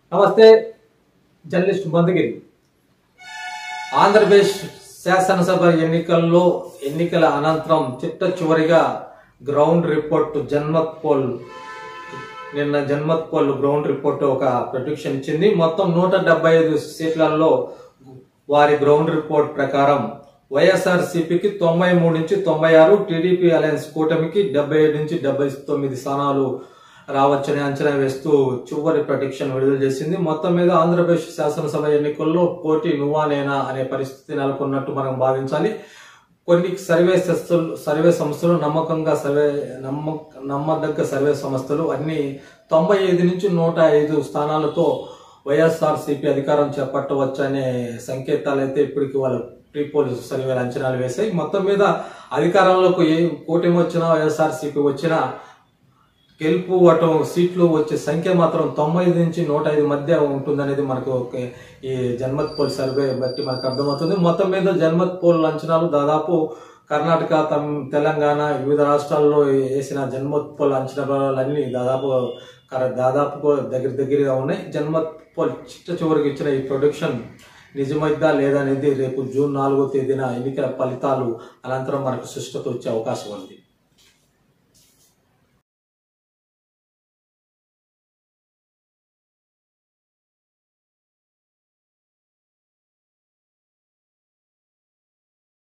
నమస్తే జర్నలిస్ట్ మందగిరి ఆంధ్రప్రదేశ్ శాసనసభ ఎన్నికల్లో ఎన్నికల అనంతరం చిట్ట చివరిగా గ్రౌండ్ రిపోర్ట్ జన్మత్ పోల్ నిన్న జన్మత్ పోల్ గ్రౌండ్ రిపోర్ట్ ఒక ప్రొడిక్షన్ ఇచ్చింది మొత్తం నూట డెబ్బై ఐదు సీట్లలో వారి గ్రౌండ్ రిపోర్ట్ ప్రకారం వైఎస్ఆర్ సిపికి తొంభై మూడు నుంచి తొంభై ఆరు టీడీపీ అలయన్స్ కూటమికి డెబ్బై ఏడు నుంచి డెబ్బై తొమ్మిది స్థానాలు రావచ్చని అంచనా వేస్తూ చివరి ప్రొడిక్షన్ విడుదల చేసింది మొత్తం మీద ఆంధ్రప్రదేశ్ శాసనసభ ఎన్నికల్లో పోటీ నువ్వా నేనా అనే పరిస్థితి నెలకొన్నట్టు మనం భావించాలి కొన్ని సర్వే సంస్థలు సర్వే సంస్థలు నమ్మకంగా సర్వే నమ్మ నమ్మదగ్గ సర్వే సంస్థలు అన్ని తొంభై ఐదు నుంచి నూట ఐదు స్థానాలతో వైఎస్ఆర్ సిపి అధికారం చేపట్టవచ్చనే సంకేతాలు అయితే ఇప్పటికి వాళ్ళు ప్రీ పోలీసు సర్వేలు అంచనాలు వేశాయి మొత్తం మీద అధికారంలోకి ఏ కూటమి వచ్చినా వైఎస్ఆర్ సిపి వచ్చినా గెలుపు ఓటం సీట్లు వచ్చే సంఖ్య మాత్రం తొంభై ఐదు నుంచి నూట ఐదు మధ్య ఉంటుందనేది మనకు ఒక ఈ జన్మత్ పోల్ సర్వే బట్టి మనకు అర్థమవుతుంది మొత్తం మీద జన్మత్ పోల్ అంచనాలు దాదాపు కర్ణాటక తమ్ తెలంగాణ వివిధ రాష్ట్రాల్లో వేసిన జన్మత్ పోల్ అంచనాలన్నీ దాదాపు కర- దాదాపు దగ్గర దగ్గరగా ఉన్నాయి జన్మత్ పోల్ చిట్ట చివరికి ఇచ్చిన ఈ ప్రొడక్షన్ నిజమైద్దా లేదా అనేది రేపు జూన్ నాలుగో తేదీన ఎన్నికల ఫలితాలు అనంతరం మనకు సుష్టత వచ్చే అవకాశం ఉంది